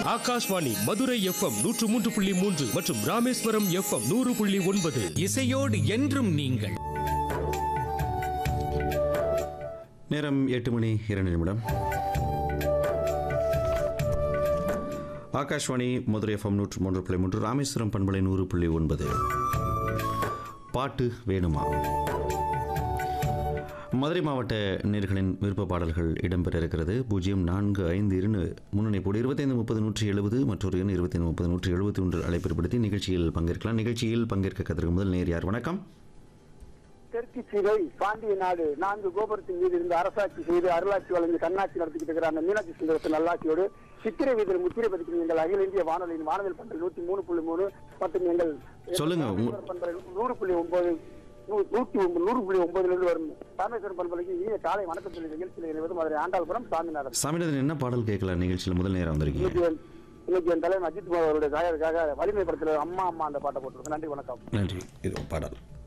Akashvani Madurai FM நூற்று மூன்று புள்ளி மூன்று மற்றும் ராமேஸ்வரம் எஃப்எம் நூறு புள்ளி ஒன்பது இசையோடு என்றும் நீங்கள் நேரம் எட்டு மணி இரண்டு நிமிடம் ஆகாஷ்வாணி மதுரை எஃப்எம் நூற்று மூன்று புள்ளி மூன்று ராமேஸ்வரம் பண்பலை நூறு புள்ளி ஒன்பது பாட்டு வேணுமா மதுரை மாவட்ட நேர்களின் விருப்ப பாடல்கள் இடம்பெற இருக்கிறது பூஜ்ஜியம் நான்கு ஐந்து இரு முன்னணிப்போடு இருபத்தைந்து முப்பது நூற்றி எழுபது மற்றொரு எண் இருபத்தைந்து முப்பது நூற்றி எழுபத்தி ஒன்று அழைப்பிற்படுத்தி நிகழ்ச்சியில் பங்கேற்கலாம் நிகழ்ச்சியில் பங்கேற்க கத்திருக்கும் முதல் நேர் யார் வணக்கம் தெற்கு சிலை பாண்டிய நாடு நான்கு கோபுரத்தின் மீது இருந்து அரசாட்சி செய்து அருளாட்சி வழங்கி தன்னாட்சி நடத்திக்கிட்டு இருக்கிற அந்த மீனாட்சி சுந்தரத்தின் நல்லாட்சியோடு சித்திரை வீதியில் முத்திரை பதிக்கும் எங்கள் அகில இந்திய வானொலியின் வானவில் பண்பல் நூத்தி மூணு புள்ளி மூணு மற்றும் எங்கள் சொல்லுங்க, உங்க- ராமேஸ்வரம் பண்பலை நூறு புள்ளி ஒன்பது நூ- நூத்தி ஒன்பது நூறு புள்ளி ஒன்பதுல இருந்து வரும் ராமேஸ்வரம் பண்பலைக்கு இனிய காலை வணக்கத்தில் நிகழ்ச்சியில் இணைவது மதுரை ஆண்டாள்புரம் சாமிநாதன் சாமிநாதன் என்ன பாடல் கேட்கலாம் நிகழ்ச்சியில் முதல் நேரம் வந்திருக்கீங்க இன்னைக்கு என்- இன்னைக்கு என் தலைவர் அஜித் குமார் அவருடைய தாயாருக்காக வலிமை படத்தில் அம்மா அம்மா அந்த பாட்டை போட்டிருக்கேன் நன்றி வணக்கம் நன்றி இது பாடல்